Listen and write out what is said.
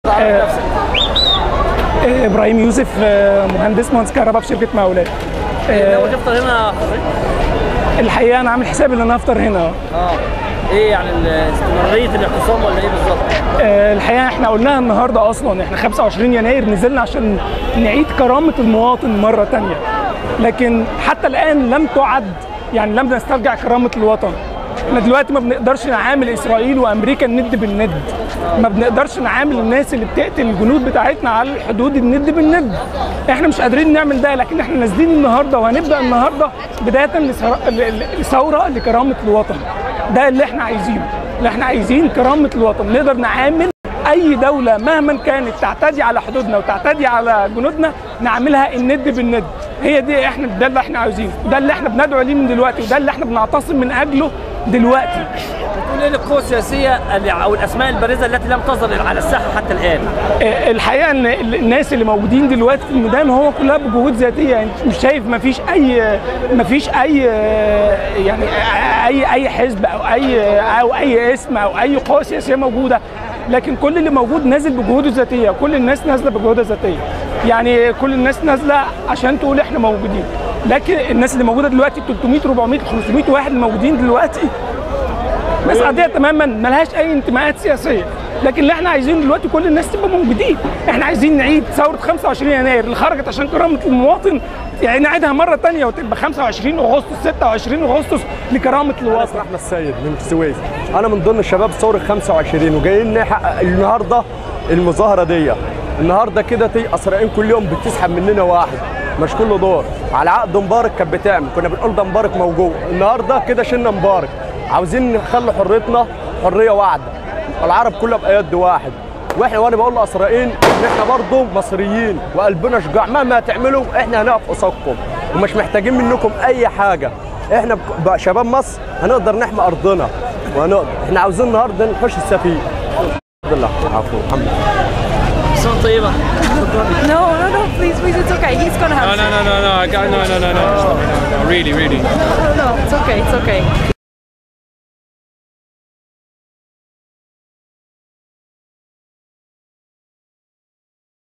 آه، آه، ابراهيم يوسف آه، مهندس مهندس كهرباء في شركه مقاولات لو تفطر هنا حضرتك الحقيقه انا عامل حسابي ان انا افطر هنا اه ايه يعني ال- استمراريه الاعتصام ولا ايه بالظبط؟ آه، الحقيقه احنا قلناها النهارده اصلا احنا 25 يناير نزلنا عشان نعيد كرامه المواطن مره تانية لكن حتى الان لم تعد يعني لم نسترجع كرامه الوطن احنا دلوقتي ما بنقدرش نعامل اسرائيل وامريكا الند بالند ما بنقدرش نعامل الناس اللي بتقتل الجنود بتاعتنا على الحدود الند بالند احنا مش قادرين نعمل ده لكن احنا نازلين النهارده وهنبدا النهارده بدايه لثر- ل- ل- لثوره لكرامه الوطن ده اللي احنا عايزينه اللي احنا عايزين كرامه الوطن نقدر نعامل اي دوله مهما كانت تعتدي على حدودنا وتعتدي على جنودنا نعملها الند بالند هي دي احنا ده اللي احنا عاوزينه ده اللي احنا بندعو ليه من دلوقتي وده اللي احنا بنعتصم من اجله دلوقتي تقول ايه للقوى السياسيه اللي- او الاسماء البارزه التي لم تظهر على الساحه حتى الان؟ آه، الحقيقه ان ال- الناس اللي موجودين دلوقتي في الميدان هو كلها بجهود ذاتيه يعني مش شايف ما فيش اي ما فيش اي آه، يعني اي اي حزب او اي او اي اسم او اي قوه سياسيه موجوده لكن كل اللي موجود نازل بجهوده الذاتيه كل الناس نازله بجهودها الذاتيه يعني كل الناس نازله عشان تقول احنا موجودين لكن الناس اللي موجوده دلوقتي 300 400 500 واحد موجودين دلوقتي ناس عاديه تماما ملهاش اي انتماءات سياسيه لكن اللي احنا عايزينه دلوقتي كل الناس تبقى موجودين احنا عايزين نعيد ثوره 25 يناير اللي خرجت عشان كرامه المواطن يعني نعيدها مره تانية وتبقى 25 اغسطس 26 اغسطس لكرامه انا الوطن اسمي احمد السيد من السويس انا من ضمن الشباب ثوره 25 وجايين نحقق النهارده المظاهره دي النهارده كده تي اسرائيل كل يوم بتسحب مننا واحد مش كل دور على عقد مبارك كانت بتعمل كنا بنقول ده مبارك موجود النهارده كده شلنا مبارك عاوزين نخلي حريتنا حريه واحده العرب كلها بيد واحد واحنا وانا بقول لاسرائيل ان احنا برضه مصريين وقلبنا شجاع مهما تعملوا احنا هنقف قصادكم ومش محتاجين منكم اي حاجه احنا بك- بقى شباب مصر هنقدر نحمي ارضنا وهنقدر احنا عاوزين النهارده نحوش السفينه الحمد لله عفوا الحمد لله سنه طيبه No, no, no, please, please, it's okay. He's gonna have No, no, no, no, no. I got no, no, no, no, no, no, no. Really, really. no, no, it's okay, it's okay.